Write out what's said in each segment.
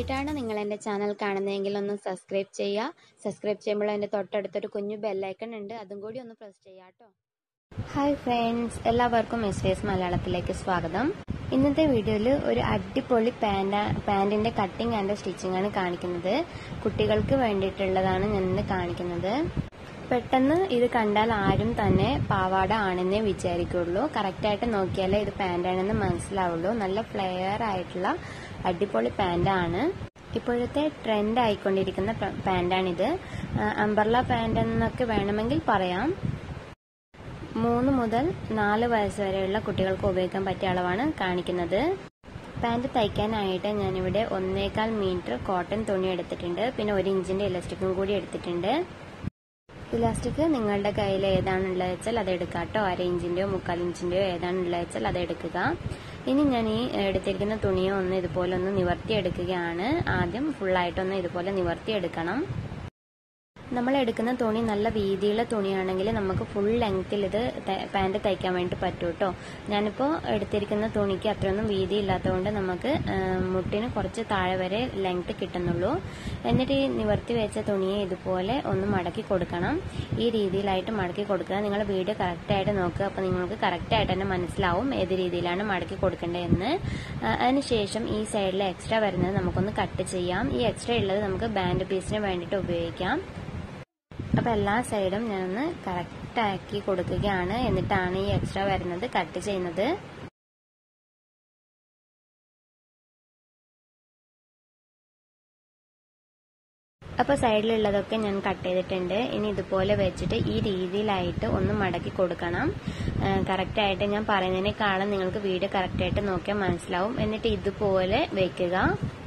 ആദ്യമായിട്ടാണ് നിങ്ങൾ എൻ്റെ ചാനൽ കാണുന്നതെങ്കിൽ ഒന്ന് സബ്സ്ക്രൈബ് ചെയ്യുക സബ്സ്ക്രൈബ് ചെയ്യുമ്പോൾ എൻ്റെ തൊട്ടടുത്തൊരു കുഞ്ഞു ബെല്ലൈക്കൺ ഉണ്ട് അതും കൂടി ഒന്ന് പ്രസ് ചെയ്യാം കേട്ടോ ഹായ് ഫ്രണ്ട്സ് എല്ലാവർക്കും എസ് വി എസ് മലയാളത്തിലേക്ക് സ്വാഗതം ഇന്നത്തെ വീഡിയോയിൽ ഒരു അടിപൊളി പാൻറ് പാൻറ്റിൻ്റെ കട്ടിങ് ആൻഡ് സ്റ്റിച്ചിങ് ആണ് കാണിക്കുന്നത് കുട്ടികൾക്ക് വേണ്ടിയിട്ടുള്ളതാണ് ഞാൻ ഇന്ന് കാണിക്കുന്നത് പെട്ടെന്ന് ഇത് കണ്ടാൽ ആരും തന്നെ പാവാട ആണെന്നേ വിചാരിക്കുള്ളൂ കറക്റ്റായിട്ട് നോക്കിയാലേ ഇത് പാൻറ്റാണെന്ന് മനസ്സിലാവുള്ളൂ നല്ല ഫ്ലെയർ ആയിട്ടുള്ള അടിപൊളി പാൻറ്റാണ് ഇപ്പോഴത്തെ ട്രെൻഡ് ആയിക്കൊണ്ടിരിക്കുന്ന പാൻറ്റാണിത് അംബർല പാൻറ് എന്നൊക്കെ വേണമെങ്കിൽ പറയാം മൂന്ന് മുതൽ നാല് വയസ്സ് വരെയുള്ള കുട്ടികൾക്ക് ഉപയോഗിക്കാൻ പറ്റിയ അളവാണ് കാണിക്കുന്നത് പാൻറ് തയ്ക്കാനായിട്ട് ഞാനിവിടെ ഒന്നേകാൽ മീറ്റർ കോട്ടൺ തുണി എടുത്തിട്ടുണ്ട് പിന്നെ ഒരു ഇഞ്ചിന്റെ ഇലാസ്റ്റിക്കും കൂടി എടുത്തിട്ടുണ്ട് ഇലാസ്റ്റിക് നിങ്ങളുടെ കയ്യിൽ ഏതാണുള്ളത് വെച്ചാൽ അത് എടുക്കുക കേട്ടോ അര ഇഞ്ചിന്റെയോ മുക്കാൽ ഇഞ്ചിന്റെയോ ഏതാണുള്ളത് വെച്ചാൽ അത് എടുക്കുക ഇനി ഞാൻ ഈ എടുത്തിരിക്കുന്ന തുണിയെ ഒന്ന് ഇതുപോലെ ഒന്ന് നിവർത്തിയെടുക്കുകയാണ് ആദ്യം ഫുള്ളായിട്ടൊന്ന് ഇതുപോലെ നിവർത്തിയെടുക്കണം നമ്മൾ എടുക്കുന്ന തുണി നല്ല വീതിയുള്ള തുണിയാണെങ്കിൽ നമുക്ക് ഫുൾ ലെങ്ത്തിൽ ഇത് പാൻറ് തയ്ക്കാൻ വേണ്ടി പറ്റും കേട്ടോ ഞാനിപ്പോൾ എടുത്തിരിക്കുന്ന തുണിക്ക് അത്രയൊന്നും വീതി ഇല്ലാത്തതുകൊണ്ട് നമുക്ക് മുട്ടിന് കുറച്ച് താഴെ വരെ ലെങ്ത് കിട്ടുന്നുള്ളൂ എന്നിട്ട് ഈ നിവർത്തി വെച്ച തുണിയെ ഇതുപോലെ ഒന്ന് മടക്കി കൊടുക്കണം ഈ രീതിയിലായിട്ട് മടക്കി കൊടുക്കുക നിങ്ങൾ വീഡിയോ കറക്റ്റായിട്ട് നോക്കുക അപ്പോൾ നിങ്ങൾക്ക് കറക്റ്റായിട്ട് തന്നെ മനസ്സിലാവും ഏത് രീതിയിലാണ് മടക്കി കൊടുക്കേണ്ടതെന്ന് അതിനുശേഷം ഈ സൈഡിൽ എക്സ്ട്രാ വരുന്നത് നമുക്കൊന്ന് കട്ട് ചെയ്യാം ഈ എക്സ്ട്രാ ഉള്ളത് നമുക്ക് ബാൻഡ് പീസിന് വേണ്ടിയിട്ട് ഉപയോഗിക്കാം അപ്പോൾ എല്ലാ സൈഡും ഞാനൊന്ന് കറക്റ്റ് ആക്കി കൊടുക്കുകയാണ് എന്നിട്ടാണ് ഈ എക്സ്ട്രാ വരുന്നത് കട്ട് ചെയ്യുന്നത് അപ്പോൾ സൈഡിലുള്ളതൊക്കെ ഞാൻ കട്ട് ചെയ്തിട്ടുണ്ട് ഇനി ഇതുപോലെ വെച്ചിട്ട് ഈ രീതിയിലായിട്ട് ഒന്ന് മടക്കി കൊടുക്കണം കറക്റ്റായിട്ട് ഞാൻ പറയുന്നതിനേക്കാളും നിങ്ങൾക്ക് വീഡിയോ കറക്റ്റായിട്ട് നോക്കിയാൽ മനസ്സിലാവും എന്നിട്ട് ഇതുപോലെ വെക്കുക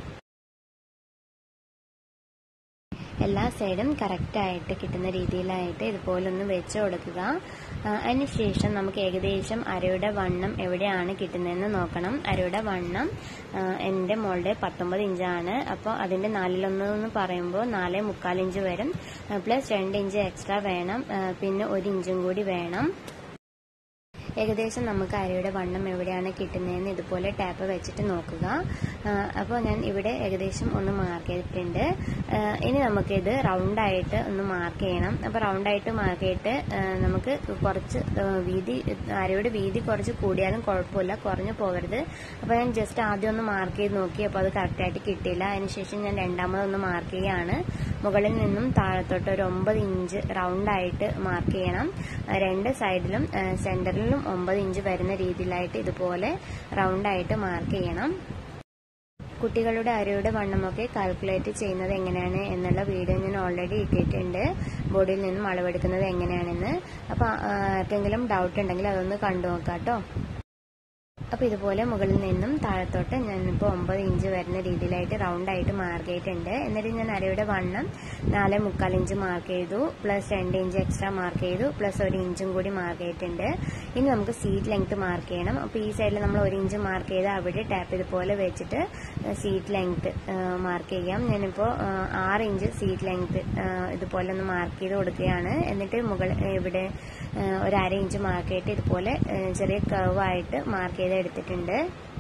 എല്ലാ സൈഡും കറക്റ്റായിട്ട് കിട്ടുന്ന രീതിയിലായിട്ട് ഇതുപോലെ ഒന്ന് വെച്ച് കൊടുക്കുക അതിനുശേഷം നമുക്ക് ഏകദേശം അരയുടെ വണ്ണം എവിടെയാണ് കിട്ടുന്നതെന്ന് നോക്കണം അരയുടെ വണ്ണം എൻ്റെ മോളുടെ പത്തൊമ്പത് ഇഞ്ചാണ് അപ്പോൾ അതിൻ്റെ നാലിലൊന്ന് എന്ന് പറയുമ്പോൾ നാല് മുക്കാൽ ഇഞ്ച് വരും പ്ലസ് രണ്ട് ഇഞ്ച് എക്സ്ട്രാ വേണം പിന്നെ ഒരു ഇഞ്ചും കൂടി വേണം ഏകദേശം നമുക്ക് അരയുടെ വണ്ണം എവിടെയാണ് കിട്ടുന്നതെന്ന് ഇതുപോലെ ടാപ്പ് വെച്ചിട്ട് നോക്കുക അപ്പോൾ ഞാൻ ഇവിടെ ഏകദേശം ഒന്ന് മാർക്ക് ചെയ്തിട്ടുണ്ട് ഇനി നമുക്കിത് റൗണ്ടായിട്ട് ഒന്ന് മാർക്ക് ചെയ്യണം അപ്പോൾ റൗണ്ടായിട്ട് മാർക്ക് ചെയ്തിട്ട് നമുക്ക് കുറച്ച് വീതി അരയുടെ വീതി കുറച്ച് കൂടിയാലും കുഴപ്പമില്ല കുറഞ്ഞു പോകരുത് അപ്പോൾ ഞാൻ ജസ്റ്റ് ആദ്യം ഒന്ന് മാർക്ക് ചെയ്ത് നോക്കി അപ്പോൾ അത് കറക്റ്റായിട്ട് കിട്ടിയില്ല അതിനുശേഷം ഞാൻ രണ്ടാമതൊന്ന് മാർക്ക് ചെയ്യുകയാണ് മുകളിൽ നിന്നും താഴത്തോട്ട് ഒരു ഒമ്പത് ഇഞ്ച് റൗണ്ടായിട്ട് മാർക്ക് ചെയ്യണം രണ്ട് സൈഡിലും സെന്ററിലും ഒമ്പത് ഇഞ്ച് വരുന്ന രീതിയിലായിട്ട് ഇതുപോലെ റൗണ്ടായിട്ട് മാർക്ക് ചെയ്യണം കുട്ടികളുടെ അരയുടെ വണ്ണമൊക്കെ കാൽക്കുലേറ്റ് ചെയ്യുന്നത് എങ്ങനെയാണ് എന്നുള്ള വീഡിയോ ഞാൻ ഓൾറെഡി ഇട്ടിട്ടുണ്ട് ബോഡിയിൽ നിന്നും അളവെടുക്കുന്നത് എങ്ങനെയാണെന്ന് അപ്പോൾ ആർക്കെങ്കിലും ഡൗട്ട് ഉണ്ടെങ്കിൽ അതൊന്ന് കണ്ടു നോക്കാം കേട്ടോ അപ്പോൾ ഇതുപോലെ മുകളിൽ നിന്നും താഴത്തോട്ട് ഞാനിപ്പോൾ ഒമ്പത് ഇഞ്ച് വരുന്ന രീതിയിലായിട്ട് റൗണ്ട് ആയിട്ട് മാർക്ക് ചെയ്തിട്ടുണ്ട് എന്നിട്ട് ഞാൻ അരയുടെ വണ്ണം നാല് മുക്കാൽ ഇഞ്ച് മാർക്ക് ചെയ്തു പ്ലസ് രണ്ട് ഇഞ്ച് എക്സ്ട്രാ മാർക്ക് ചെയ്തു പ്ലസ് ഒരു ഇഞ്ചും കൂടി മാർക്ക് ചെയ്തിട്ടുണ്ട് ഇനി നമുക്ക് സീറ്റ് ലെങ്ത് മാർക്ക് ചെയ്യണം അപ്പോൾ ഈ സൈഡിൽ നമ്മൾ ഒരു ഇഞ്ച് മാർക്ക് ചെയ്ത് അവിടെ ടാപ്പ് ഇതുപോലെ വെച്ചിട്ട് സീറ്റ് ലെങ്ത് മാർക്ക് ചെയ്യാം ഞാനിപ്പോൾ ആറ് ഇഞ്ച് സീറ്റ് ലെങ്ത് ഇതുപോലെ ഒന്ന് മാർക്ക് ചെയ്ത് കൊടുക്കുകയാണ് എന്നിട്ട് മുകൾ ഇവിടെ ഒരു അര ഇഞ്ച് മാർക്ക് ചെയ്തിട്ട് ഇതുപോലെ ചെറിയ കർവായിട്ട് മാർക്ക് ചെയ്ത് എടുത്തിട്ടുണ്ട്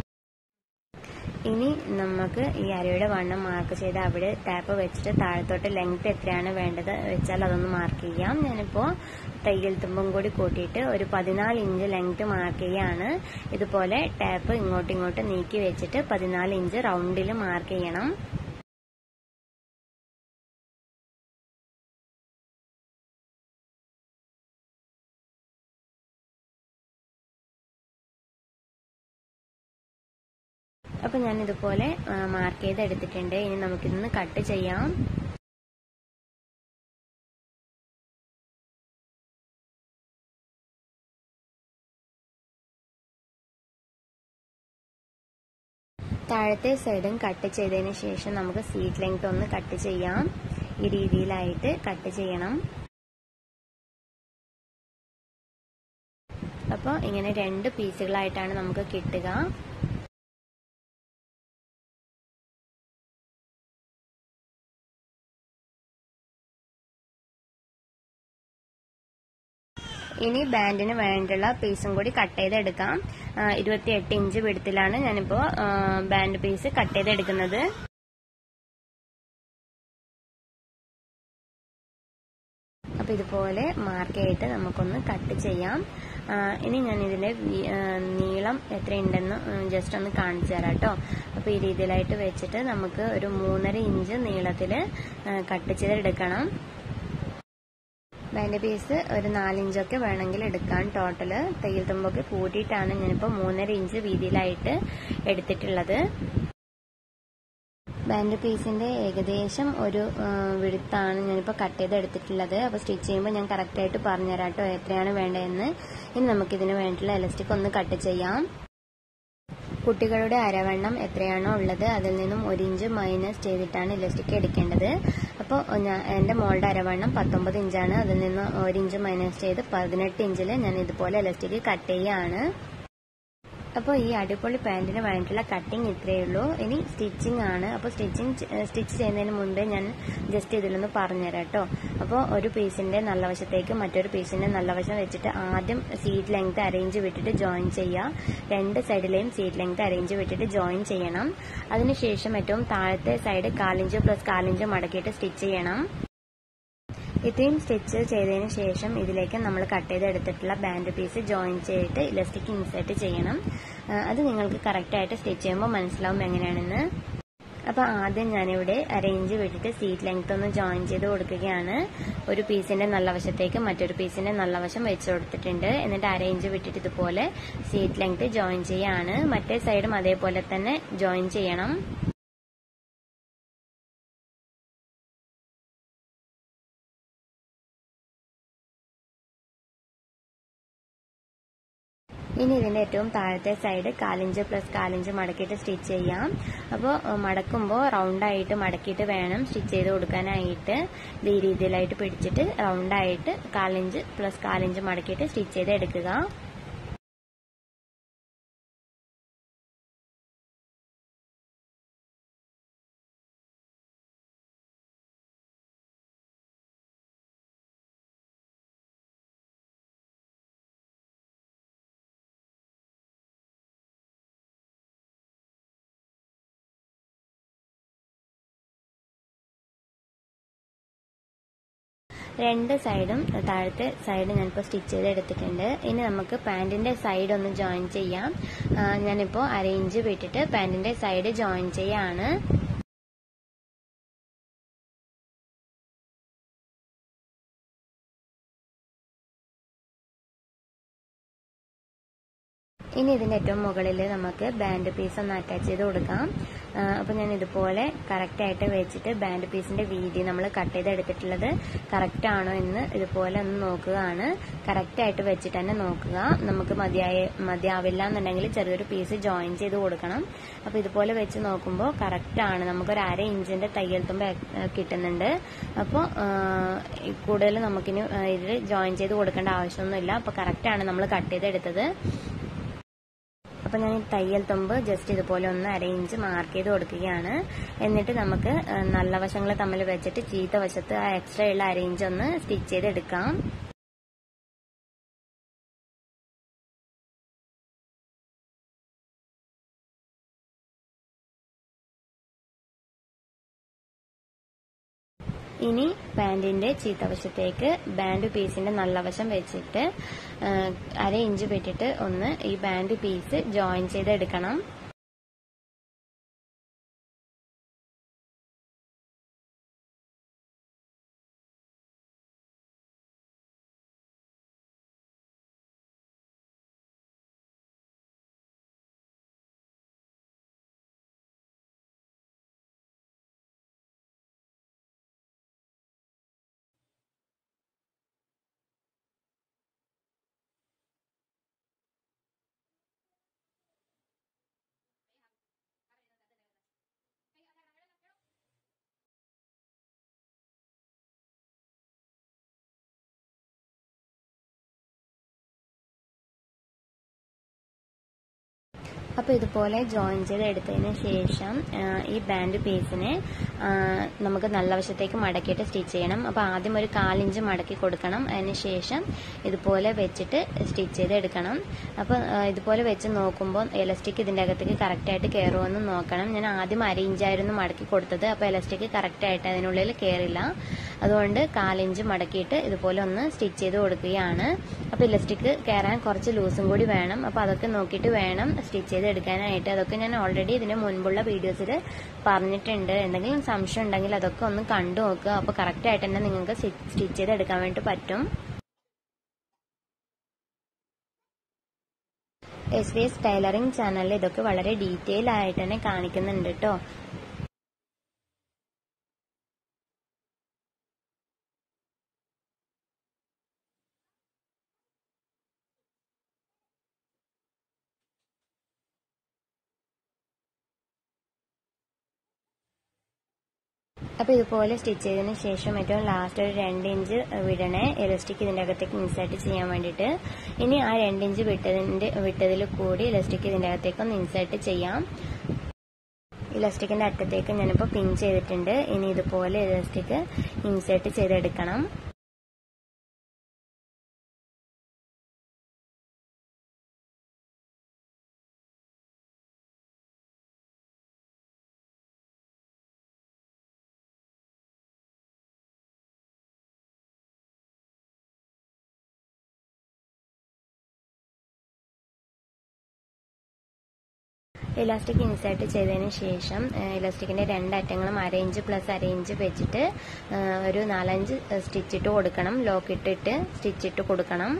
ഇനി നമുക്ക് ഈ അരയുടെ വണ്ണം മാർക്ക് ചെയ്ത് അവിടെ ടാപ്പ് വെച്ചിട്ട് താഴത്തോട്ട് ലെങ്ത് എത്രയാണ് വേണ്ടത് വെച്ചാൽ അതൊന്ന് മാർക്ക് ചെയ്യാം ഞാനിപ്പോൾ തയ്യൽ തുമ്പും കൂടി കൂട്ടിയിട്ട് ഒരു പതിനാല് ഇഞ്ച് ലെങ്ത് മാർക്ക് ചെയ്യാണ് ഇതുപോലെ ടാപ്പ് ഇങ്ങോട്ടും ഇങ്ങോട്ടും നീക്കി വെച്ചിട്ട് പതിനാല് ഇഞ്ച് റൗണ്ടിൽ മാർക്ക് ചെയ്യണം അപ്പം ഞാൻ ഇതുപോലെ മാർക്ക് ചെയ്ത് എടുത്തിട്ടുണ്ട് ഇനി നമുക്കിതൊന്ന് കട്ട് ചെയ്യാം താഴത്തെ സൈഡും കട്ട് ചെയ്തതിന് ശേഷം നമുക്ക് സീറ്റ് ലെങ്ത് ഒന്ന് കട്ട് ചെയ്യാം ഈ രീതിയിലായിട്ട് കട്ട് ചെയ്യണം അപ്പോൾ ഇങ്ങനെ രണ്ട് പീസുകളായിട്ടാണ് നമുക്ക് കിട്ടുക ഇനി ബാൻഡിന് വേണ്ടിയുള്ള പീസും കൂടി കട്ട് ചെയ്തെടുക്കാം ഇരുപത്തി എട്ട് ഇഞ്ച് വിടത്തിലാണ് ഞാനിപ്പോൾ ബാൻഡ് പീസ് കട്ട് ചെയ്തെടുക്കുന്നത് അപ്പോൾ ഇതുപോലെ മാർക്ക് ചെയ്തിട്ട് നമുക്കൊന്ന് കട്ട് ചെയ്യാം ആ, ഇനി ഞാൻ ഇതിന്റെ വി- ആ, നീളം എത്രയുണ്ടെന്ന് ജസ്റ്റ് ഒന്ന് കാണിച്ചു തരാം കേട്ടോ അപ്പോൾ ഈ രീതിയിലായിട്ട് വെച്ചിട്ട് നമുക്ക് ഒരു മൂന്നര ഇഞ്ച് നീളത്തിൽ കട്ട് ചെയ്തെടുക്കണം അതിന്റെ പീസ് ഒരു നാലിഞ്ചൊക്കെ വേണമെങ്കിൽ എടുക്കാൻ ടോട്ടല് തയ്യൽ തുമ്പൊക്കെ കൂട്ടിയിട്ടാണ് ഞാനിപ്പോൾ മൂന്നര ഇഞ്ച് വീതിയിലായിട്ട് എടുത്തിട്ടുള്ളത് ബാൻഡ് പീസിന്റെ ഏകദേശം ഒരു വിടുത്താണ് ഞാനിപ്പോൾ കട്ട് ചെയ്ത് എടുത്തിട്ടുള്ളത് അപ്പോൾ സ്റ്റിച്ച് ചെയ്യുമ്പോൾ ഞാൻ കറക്റ്റായിട്ട് പറഞ്ഞുതരാം കേട്ടോ എത്രയാണ് വേണ്ടതെന്ന് ഇനി നമുക്കിതിന് വേണ്ടിയിട്ടുള്ള എലസ്റ്റിക് ഒന്ന് കട്ട് ചെയ്യാം കുട്ടികളുടെ അരവണ്ണം എത്രയാണോ ഉള്ളത് അതിൽ നിന്നും ഒരു ഇഞ്ച് മൈനസ് ചെയ്തിട്ടാണ് ഇലസ്റ്റിക് എടുക്കേണ്ടത് അപ്പോൾ ഞാൻ എൻ്റെ മോളുടെ അരവണ്ണം പത്തൊമ്പത് ഇഞ്ചാണ് അതിൽ നിന്ന് ഒരു ഇഞ്ച് മൈനസ് ചെയ്ത് പതിനെട്ട് ഇഞ്ചിൽ ഞാൻ ഇതുപോലെ ഇലസ്റ്റിക് കട്ട് ചെയ്യാണ് അപ്പോൾ ഈ അടിപൊളി പാൻറ്റിന് വേണ്ടിയിട്ടുള്ള കട്ടിങ് ഇത്രയേ ഉള്ളൂ ഇനി സ്റ്റിച്ചിങ് ആണ് അപ്പോൾ സ്റ്റിച്ചിങ് സ്റ്റിച്ച് ചെയ്യുന്നതിന് മുൻപേ ഞാൻ ജസ്റ്റ് ഇതിലൊന്ന് പറഞ്ഞുതരാം കേട്ടോ അപ്പോൾ ഒരു പീസിന്റെ നല്ല വശത്തേക്ക് മറ്റൊരു പീസിന്റെ നല്ല വശം വെച്ചിട്ട് ആദ്യം സീറ്റ് ലെങ്ത് അറേഞ്ച് വിട്ടിട്ട് ജോയിൻ ചെയ്യുക രണ്ട് സൈഡിലെയും സീറ്റ് ലെങ്ത് അറേഞ്ച് വിട്ടിട്ട് ജോയിൻ ചെയ്യണം അതിനുശേഷം ഏറ്റവും താഴത്തെ സൈഡ് കാലിഞ്ച് പ്ലസ് കാലിഞ്ച് മടക്കിയിട്ട് സ്റ്റിച്ച് ചെയ്യണം ഇത്രയും സ്റ്റിച്ച് ചെയ്തതിന് ശേഷം ഇതിലേക്ക് നമ്മൾ കട്ട് ചെയ്തെടുത്തിട്ടുള്ള ബാൻഡ് പീസ് ജോയിൻ ചെയ്തിട്ട് ഇലസ്റ്റിക് ഇൻസേർട്ട് ചെയ്യണം ആ, അത് നിങ്ങൾക്ക് കറക്റ്റായിട്ട് സ്റ്റിച്ച് ചെയ്യുമ്പോൾ മനസ്സിലാവും എങ്ങനെയാണെന്ന് അപ്പോൾ ആദ്യം ഞാനിവിടെ അറേഞ്ച് വിട്ടിട്ട് സീറ്റ് ലെങ്ത് ഒന്ന് ജോയിൻ ചെയ്ത് കൊടുക്കുകയാണ് ഒരു പീസിന്റെ നല്ല വശത്തേക്ക് മറ്റൊരു പീസിന്റെ നല്ല വശം വെച്ച് കൊടുത്തിട്ടുണ്ട് എന്നിട്ട് അറേഞ്ച് വിട്ടിട്ട് ഇതുപോലെ സീറ്റ് ലെങ്ത് ജോയിൻ ചെയ്യാണ് മറ്റേ സൈഡും അതേപോലെ തന്നെ ജോയിൻ ചെയ്യണം ഇനി ഇതിന്റെ ഏറ്റവും താഴത്തെ സൈഡ് കാലിഞ്ച് പ്ലസ് കാലിഞ്ച് മടക്കിയിട്ട് സ്റ്റിച്ച് ചെയ്യാം അപ്പോൾ മടക്കുമ്പോൾ റൗണ്ടായിട്ട് മടക്കിയിട്ട് വേണം സ്റ്റിച്ച് ചെയ്ത് കൊടുക്കാനായിട്ട് ഇത് ഈ രീതിയിലായിട്ട് പിടിച്ചിട്ട് റൗണ്ടായിട്ട് കാലിഞ്ച് പ്ലസ് കാലിഞ്ച് മടക്കിയിട്ട് സ്റ്റിച്ച് ചെയ്ത് എടുക്കുക രണ്ട് സൈഡും താഴത്തെ സൈഡ് ഞാനിപ്പോൾ സ്റ്റിച്ച് ചെയ്ത് എടുത്തിട്ടുണ്ട് ഇനി നമുക്ക് പാൻറ്റിന്റെ സൈഡ് ഒന്ന് ജോയിൻ ചെയ്യാം ആ, ഞാനിപ്പോൾ അരയിഞ്ച് വിട്ടിട്ട് പാൻറ്റിന്റെ സൈഡ് ജോയിൻ ചെയ്യാണ് ഇനി ഇതിന്റെ ഏറ്റവും മുകളിൽ നമുക്ക് ബാൻഡ് പീസ് ഒന്ന് അറ്റാച്ച് ചെയ്ത് കൊടുക്കാം ആ, അപ്പൊ ഞാൻ ഇതുപോലെ കറക്റ്റ് ആയിട്ട് വെച്ചിട്ട് ബാൻഡ് പീസിന്റെ വീതി നമ്മൾ കട്ട് ചെയ്ത് എടുത്തിട്ടുള്ളത് കറക്റ്റ് ആണോ എന്ന് ഇതുപോലെ ഒന്ന് നോക്കുകയാണ് കറക്റ്റ് ആയിട്ട് വെച്ചിട്ട് തന്നെ നോക്കുക നമുക്ക് മതിയായ മതിയാവില്ല എന്നുണ്ടെങ്കിൽ ചെറിയൊരു പീസ് ജോയിൻ ചെയ്ത് കൊടുക്കണം അപ്പൊ ഇതുപോലെ വെച്ച് നോക്കുമ്പോൾ കറക്റ്റ് ആണ് നമുക്കൊരു അര ഇഞ്ചിന്റെ തയ്യൽ തുമ്പ് എ- കിട്ടുന്നുണ്ട് അപ്പോൾ കൂടുതൽ നമുക്കിനി ആ, ഇതിൽ ജോയിൻ ചെയ്ത് കൊടുക്കേണ്ട ആവശ്യമൊന്നുമില്ല അപ്പൊ കറക്റ്റ് ആണ് നമ്മൾ കട്ട് ചെയ്തെടുത്തത് അപ്പൊ ഞാൻ ഈ തയ്യൽ തുമ്പ് ജസ്റ്റ് ഇതുപോലെ ഒന്ന് അരയിഞ്ച് മാർക്ക് ചെയ്ത് കൊടുക്കുകയാണ് എന്നിട്ട് നമുക്ക് ആ, നല്ല വശങ്ങൾ തമ്മിൽ വെച്ചിട്ട് ചീത്ത വശത്ത് ആ എക്സ്ട്രാ ഉള്ള അരയിഞ്ച് ഒന്ന് സ്റ്റിച്ച് ചെയ്തെടുക്കാം ഇനി പാൻറിന്റെ ചീത്തവശത്തേക്ക് ബാൻഡ് പീസിന്റെ നല്ല വശം വെച്ചിട്ട് ആ, അര ഇഞ്ച് വിട്ടിട്ട് ഒന്ന് ഈ ബാൻഡ് പീസ് ജോയിൻ ചെയ്തെടുക്കണം അപ്പോൾ ഇതുപോലെ ജോയിൻ ചെയ്ത് എടുത്തതിന് ശേഷം ആ, ഈ ബാൻഡ് പീസിനെ ആ, നമുക്ക് നല്ല വശത്തേക്ക് മടക്കിയിട്ട് സ്റ്റിച്ച് ചെയ്യണം അപ്പോൾ ആദ്യം ഒരു കാലിഞ്ച് മടക്കി കൊടുക്കണം അതിന് ശേഷം ഇതുപോലെ വെച്ചിട്ട് സ്റ്റിച്ച് ചെയ്ത് എടുക്കണം അപ്പോൾ ആ, ഇതുപോലെ വെച്ച് നോക്കുമ്പോൾ എലസ്റ്റിക് ഇതിൻ്റെ അകത്തേക്ക് കറക്റ്റായിട്ട് കയറുമെന്ന് നോക്കണം ഞാൻ ആദ്യം അര ഇഞ്ചായിരുന്നു മടക്കി കൊടുത്തത് അപ്പോൾ എലസ്റ്റിക് കറക്റ്റായിട്ട് അതിനുള്ളിൽ കയറില്ല അതുകൊണ്ട് കാലിഞ്ച് മടക്കിയിട്ട് ഇതുപോലെ ഒന്ന് സ്റ്റിച്ച് ചെയ്ത് കൊടുക്കുകയാണ് അപ്പോൾ ഇലസ്റ്റിക് കയറാൻ കുറച്ച് ലൂസും കൂടി വേണം അപ്പോൾ അതൊക്കെ നോക്കിയിട്ട് വേണം സ്റ്റിച്ച് ചെയ്ത് എടുക്കാനായിട്ട് അതൊക്കെ ഞാൻ ഓൾറെഡി ഇതിന് മുൻപുള്ള വീഡിയോസിൽ പറഞ്ഞിട്ടുണ്ട് എന്തെങ്കിലും സംശയം ഉണ്ടെങ്കിൽ അതൊക്കെ ഒന്ന് കണ്ടു നോക്കുക അപ്പോൾ കറക്റ്റായിട്ട് തന്നെ നിങ്ങൾക്ക് സ്റ്റിച്ച് ചെയ്ത് എടുക്കാൻ വേണ്ടി പറ്റും എസ് വി എസ് ടൈലറിംഗ് ചാനലിൽ ഇതൊക്കെ വളരെ ഡീറ്റെയിൽ ആയിട്ട് തന്നെ കാണിക്കുന്നുണ്ട് കേട്ടോ അപ്പോൾ ഇതുപോലെ സ്റ്റിച്ച് ചെയ്തതിന് ശേഷം ഏറ്റവും ലാസ്റ്റ് ഒരു രണ്ട് ഇഞ്ച് വിടണേ ഇലസ്റ്റിക് ഇതിൻ്റെ അകത്തേക്ക് ഇൻസേർട്ട് ചെയ്യാൻ വേണ്ടിയിട്ട് ഇനി ആ രണ്ട് ഇഞ്ച് വിട്ടതിൻ്റെ വിട്ടതിൽ കൂടി ഇലസ്റ്റിക് ഇതിൻ്റെ അകത്തേക്ക് ഒന്ന് ഇൻസേർട്ട് ചെയ്യാം ഇലാസ്റ്റിക്കിന്റെ അറ്റത്തേക്ക് ഞാനിപ്പോൾ പിൻ ചെയ്തിട്ടുണ്ട് ഇനി ഇതുപോലെ ഇലാസ്റ്റിക് ഇൻസേർട്ട് ചെയ്തെടുക്കണം ഇലാസ്റ്റിക് ഇൻസേർട്ട് ചെയ്തതിന് ശേഷം ഇലാസ്റ്റിക്കിന്റെ രണ്ട് അറ്റങ്ങളും അര ഇഞ്ച് പ്ലസ് അര ഇഞ്ച് വെച്ചിട്ട് ആ, ഒരു നാലഞ്ച് സ്റ്റിച്ച് ഇട്ട് കൊടുക്കണം ലോക്ക് ഇട്ടിട്ട് സ്റ്റിച്ച് ഇട്ട് കൊടുക്കണം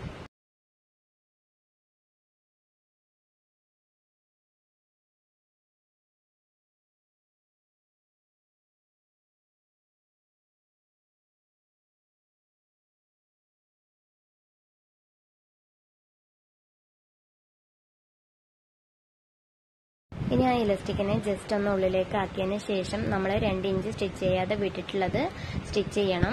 ഇനി ആ ഇലസ്റ്റിക്കിനെ ജസ്റ്റ് ഒന്ന് ഉള്ളിലേക്ക് ആക്കിയതിന് ശേഷം നമ്മൾ രണ്ട് ഇഞ്ച് സ്റ്റിച്ച് ചെയ്യാതെ വിട്ടിട്ടുള്ളത് സ്റ്റിച്ച് ചെയ്യണം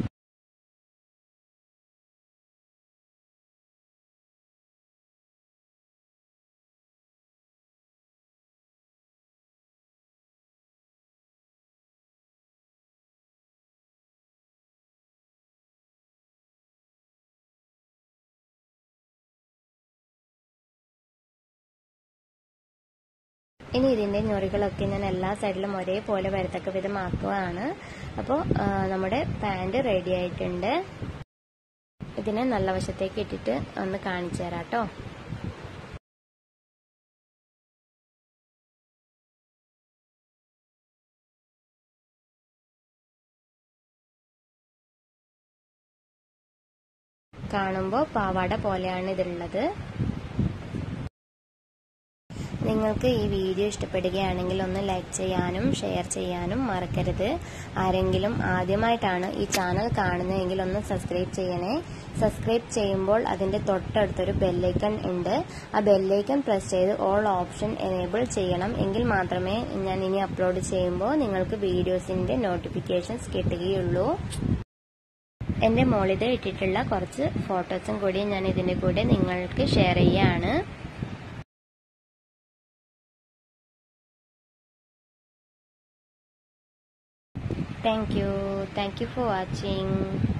ഇനി ഇതിന്റെ ഞൊറികളൊക്കെ ഞാൻ എല്ലാ സൈഡിലും ഒരേപോലെ വരത്തക്ക വിധമാക്കുകയാണ് അപ്പോൾ നമ്മുടെ പാൻറ് റെഡി ആയിട്ടുണ്ട് ഇതിനെ നല്ല വശത്തേക്ക് ഇട്ടിട്ട് ഒന്ന് കാണിച്ചു തരാം കേട്ടോ കാണുമ്പോൾ പാവാട പോലെയാണ് ഇതുള്ളത് നിങ്ങൾക്ക് ഈ വീഡിയോ ഇഷ്ടപ്പെടുകയാണെങ്കിൽ ഒന്ന് ലൈക്ക് ചെയ്യാനും ഷെയർ ചെയ്യാനും മറക്കരുത് ആരെങ്കിലും ആദ്യമായിട്ടാണ് ഈ ചാനൽ കാണുന്നതെങ്കിൽ ഒന്ന് സബ്സ്ക്രൈബ് ചെയ്യണേ സബ്സ്ക്രൈബ് ചെയ്യുമ്പോൾ അതിന്റെ തൊട്ടടുത്തൊരു ബെല്ലൈക്കൺ ഉണ്ട് ആ ബെല്ലൈക്കൺ പ്രസ് ചെയ്ത് ഓൾ ഓപ്ഷൻ എനേബിൾ ചെയ്യണം എങ്കിൽ മാത്രമേ ഞാൻ ഇനി അപ്ലോഡ് ചെയ്യുമ്പോൾ നിങ്ങൾക്ക് വീഡിയോസിന്റെ നോട്ടിഫിക്കേഷൻസ് കിട്ടുകയുള്ളൂ എന്റെ മോളിത് ഇട്ടിട്ടുള്ള കുറച്ച് ഫോട്ടോസും കൂടി ഞാൻ ഇതിന്റെ കൂടെ നിങ്ങൾക്ക് ഷെയർ ചെയ്യാണ് Thank you. Thank you for watching.